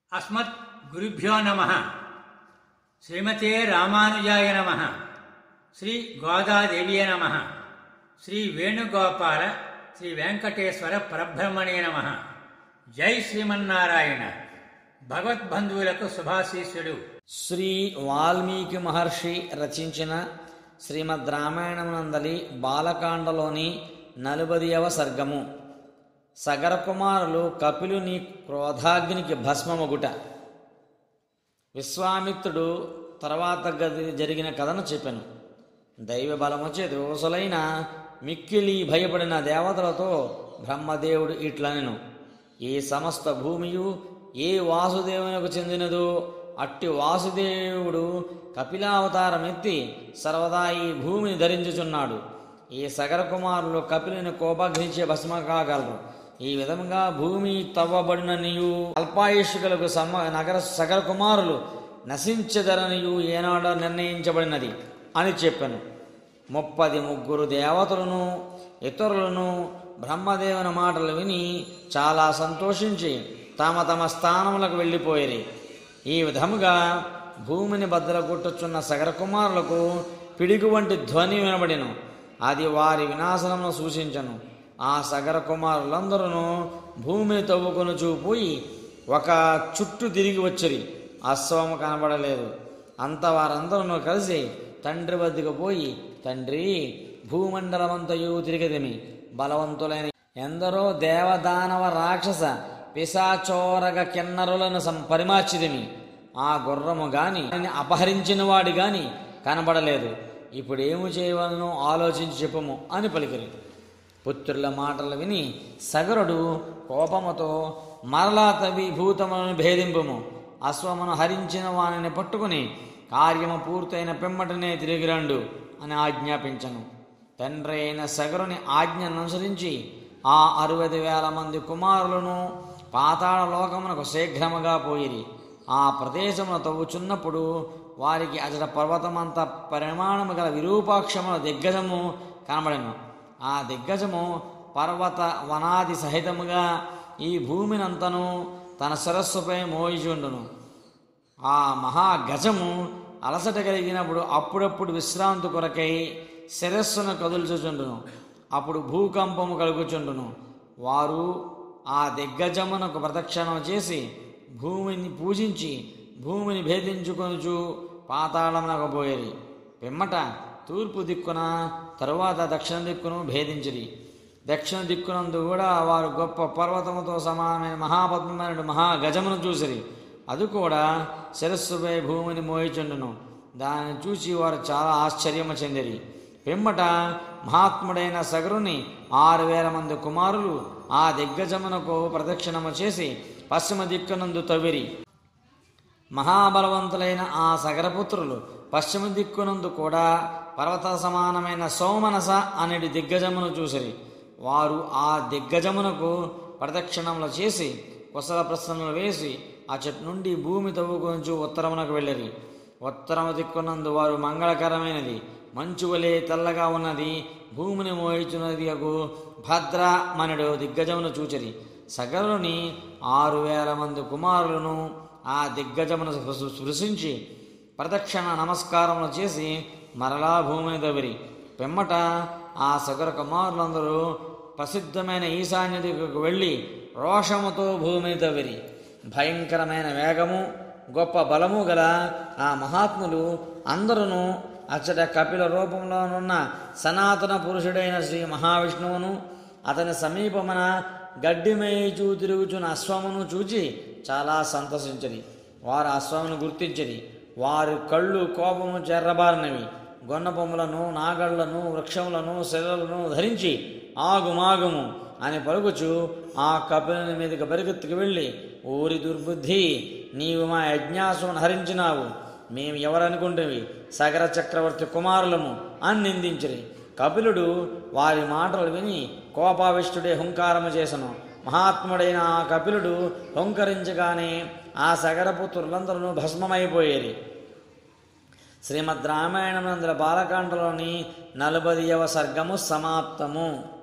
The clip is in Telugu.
అస్మత్ గురుభ్యో నమ శ్రీమతే రామానుజాయ నమ శ్రీ గోదాదేవియ నమ శ్రీ వేణుగోపాల శ్రీ వెంకటేశ్వర పరబ్రహ్మణే నమ జై శ్రీమన్నారాయణ భగవద్బంధువులకు శుభాశీస్సుడు శ్రీ వాల్మీకి మహర్షి రచించిన శ్రీమద్ రామాయణమునందలి బాలకాండలోని నలుబదియవ సర్గము సగర కుమారులు కపిలుని క్రోధాగ్నికి భస్మముగుట విశ్వామిత్రుడు తర్వాత గది జరిగిన కథను చెప్పాను దైవ బలముచే దోసులైన మిక్కిలి భయపడిన దేవతలతో బ్రహ్మదేవుడు ఇట్లనెను ఈ సమస్త భూమియు ఏ వాసుదేవునికి చెందినదో అట్టి వాసుదేవుడు కపిలావతారమెత్తి సర్వదా ఈ భూమిని ధరించుచున్నాడు ఈ సగర కుమారులు కపిలిని కోపగ్నించే భస్మ కాగలరు ఈ విధంగా భూమి తవ్వబడిననియు అల్పాయుష్కులకు సమ నగర సగర కుమారులు నశించదరనియు ఏనాడో నిర్ణయించబడినది అని చెప్పాను ముప్పది ముగ్గురు దేవతలను ఇతరులను బ్రహ్మదేవుని మాటలు విని చాలా సంతోషించి తమ తమ స్థానములకు వెళ్ళిపోయిరి ఈ విధముగా భూమిని బద్దలగొట్టుచున్న సగర కుమారులకు పిడిగు వంటి ధ్వని వినబడిను అది వారి వినాశనమును సూచించను ఆ సగర కుమారులందరూ భూమిని తవ్వుకొని చూపోయి ఒక చుట్టూ తిరిగి వచ్చిరి అశ్వము కనబడలేదు అంత వారందరూ కలిసి తండ్రి వద్దకు పోయి తండ్రి భూమండలమంతయు తిరిగదిమి బలవంతులైన ఎందరో దేవదానవ రాక్షస పిశాచోరగ కిన్నరులను సం పరిమార్చిదిమి ఆ గుర్రము గాని దాన్ని అపహరించిన వాడి గాని కనబడలేదు ఇప్పుడేమి చేయవలనో ఆలోచించి చెప్పము అని పలికిరి పుత్రుల మాటలు విని సగరుడు కోపముతో మరలా తవి భూతములను భేదింపము అశ్వమును హరించిన వానిని పట్టుకుని కార్యము పూర్తయిన పిమ్మటనే తిరిగిరండు అని ఆజ్ఞాపించను తండ్రి అయిన సగరుని ఆజ్ఞను అనుసరించి ఆ అరవై వేల మంది కుమారులను పాతాళ లోకమునకు శీఘ్రముగా పోయిరి ఆ ప్రదేశమును తవ్వుచున్నప్పుడు వారికి అచట పర్వతమంత పరిమాణము గల విరూపాక్షముల దిగ్గజము కనబడెను ఆ దిగ్గజము పర్వత వనాది సహితముగా ఈ భూమినంతను తన శిరస్సుపై మోయిచుండును ఆ మహాగజము అలసట కలిగినప్పుడు అప్పుడప్పుడు విశ్రాంతి కొరకై శిరస్సును కదుల్చుచుండును అప్పుడు భూకంపము కలుగుచుండును వారు ఆ దిగ్గజమునకు ప్రదక్షిణం చేసి భూమిని పూజించి భూమిని భేదించుకొనుచు పాతాళమునకు పోయేది పిమ్మట తూర్పు దిక్కున తరువాత దక్షిణ దిక్కును భేదించిరి దక్షిణ దిక్కునందు కూడా వారు గొప్ప పర్వతముతో సమానమైన మహాపద్మమైన మహాగజమును చూసిరి అది కూడా శిరస్సుపై భూమిని మోయిచుండును దానిని చూసి వారు చాలా ఆశ్చర్యము చెందిరి పిమ్మట మహాత్ముడైన సగరుని ఆరు వేల మంది కుమారులు ఆ దిగ్గజమునకు ప్రదక్షిణము చేసి పశ్చిమ దిక్కునందు తవ్విరి మహాబలవంతులైన ఆ సగరపుత్రులు పశ్చిమ దిక్కునందు కూడా పర్వత సమానమైన సోమనస అనేది దిగ్గజమును చూసిరి వారు ఆ దిగ్గజమునకు ప్రదక్షిణములు చేసి కుశల ప్రశ్నలు వేసి ఆ చెట్టు నుండి భూమి తవ్వుకొంచు ఉత్తరమునకు వెళ్ళిరి ఉత్తరము దిక్కునందు వారు మంగళకరమైనది మంచు వలె తెల్లగా ఉన్నది భూమిని మోయిచున్నది భద్ర మనడు దిగ్గజమును చూచిరి సగరుని ఆరు వేల మంది కుమారులను ఆ దిగ్గజమును స్పృ- స్పృశించి ప్రదక్షిణ నమస్కారములు చేసి మరలా భూమిని దవిరి పిమ్మట ఆ సగర కుమారులందరూ ప్రసిద్ధమైన ఈశాన్య దిక్కుకు వెళ్ళి రోషముతో భూమిని తవ్విరి భయంకరమైన వేగము గొప్ప బలము గల ఆ మహాత్ములు అందరూ అచ్చట కపిల రూపంలోనున్న సనాతన పురుషుడైన శ్రీ మహావిష్ణువును అతని సమీపమున గడ్డి మేయిచూ తిరుగుచున్న అశ్వమును చూచి చాలా సంతసించరి వారు అశ్వమును గుర్తించరి వారి కళ్ళు కోపము చెర్రబారినవి గొన్నపొమ్మలను నాగళ్లను వృక్షములను శిలలను ధరించి ఆగుమాగుము అని పలుకుచు ఆ కపిలని మీదకి పరిగెత్తుకు వెళ్ళి ఊరి దుర్బుద్ధి నీవు మా యజ్ఞాసును హరించినావు మేము ఎవరనుకుంటేవి సగర చక్రవర్తి కుమారులము అని నిందించిరి కపిలుడు వారి మాటలు విని కోపావిష్టుడే హుంకారము చేసను మహాత్ముడైన ఆ కపిలుడు హుంకరించగానే ఆ సగరపుత్రులందరూ భస్మమైపోయేది శ్రీమద్ రామాయణం నందుల బాలకాండలోని నలభైవ సర్గము సమాప్తము